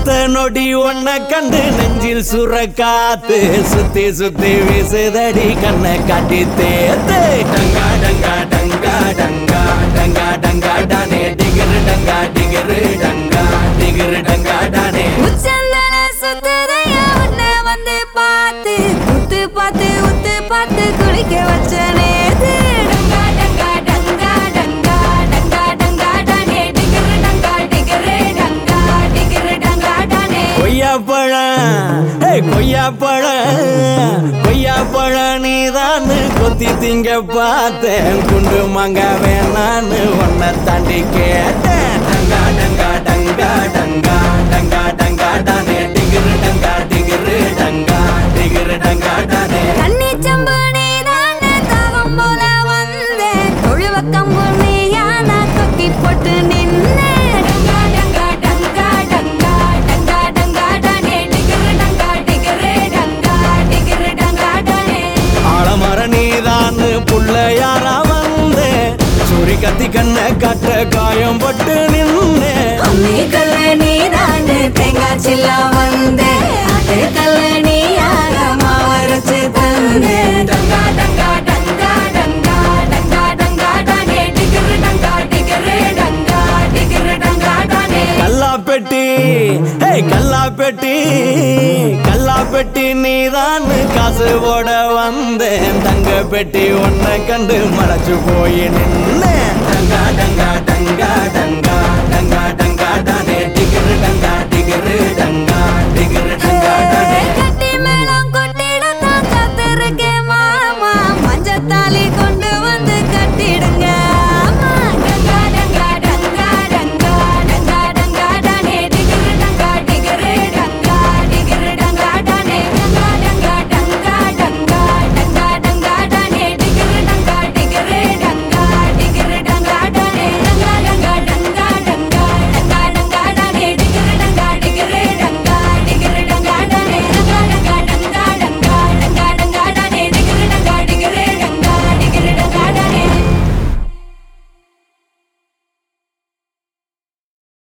அடுத்த நொடி ஒன்ன கண்டு நெஞ்சில் சுர காத்து சுத்தி சுத்தி வீசுதடி கண்ணை காட்டி தேத்து டங்கா டங்கா டங்கா டங்கா டங்கா டங்கா டானே டிகிரு டங்கா டிகிரு டங்கா டிகிரு டங்கா டானே உச்சந்தல சுத்தரையா உன்னை வந்து பார்த்து உத்து பார்த்து உத்து பார்த்து குளிக்க வச்ச நேத்து டங்கா டங்கா டங்கா டங்கா டங்கா டங்கா டானே டிகிரு டங்கா டிகிரு டங்கா டிகிரு டங்கா டானே கொய்யா பழம் ஏய் கொய்யா பழம் கொய்யா பழம் நீதான்னு கொத்தி திங்க பார்த்தேன் குண்டு மங்க வேணான்னு உன்னை தாண்டி கேட்டேன் டங்கா டங்கா டங்கா டங்கா டங்கா டங்கா டானே டிகிரு டங்கா டிகிரு டங்கா டிகிரு டங்கா டானே கண்ணி சம்பு நீதானே தாகம் போல வந்தேன் தொழுவ கம்பு நீயா நான் தொக்கி போட்டு நின்னேன் டங்கா டங்கா டங்கா டங்கா டங்கா டங்கா டானே டிகிரு டங்கா டிகிரு டங்கா டிகிரு டங்கா டானே ஆலமர நீதான்னு புள்ளையாரா வந்தேன் சூரி கத்தி கண்ணை காட்ட காயம் பட்டு நின்னேன் அம்மி கல்ல நீதானே தேங்காய் சில்லா வந்தேன் அது கல்ல நீயாக மாவரைச்சு தந்தேன் டங்கா டங்கா டங்கா டங்கா டங்கா டங்கா டானே டிகிரு டங்கா டிகிரு டங்கா டிகிரு டங்கா டானே கல்லா பெட்டி ஹே கல்லா பெட்டி கல்லா பெட்டி நீதான் காசு போட வந்தேன் தங்க பெட்டி உன்னை கண்டு மறைச்சு போய் நின்னேன் டங்கா டங்கா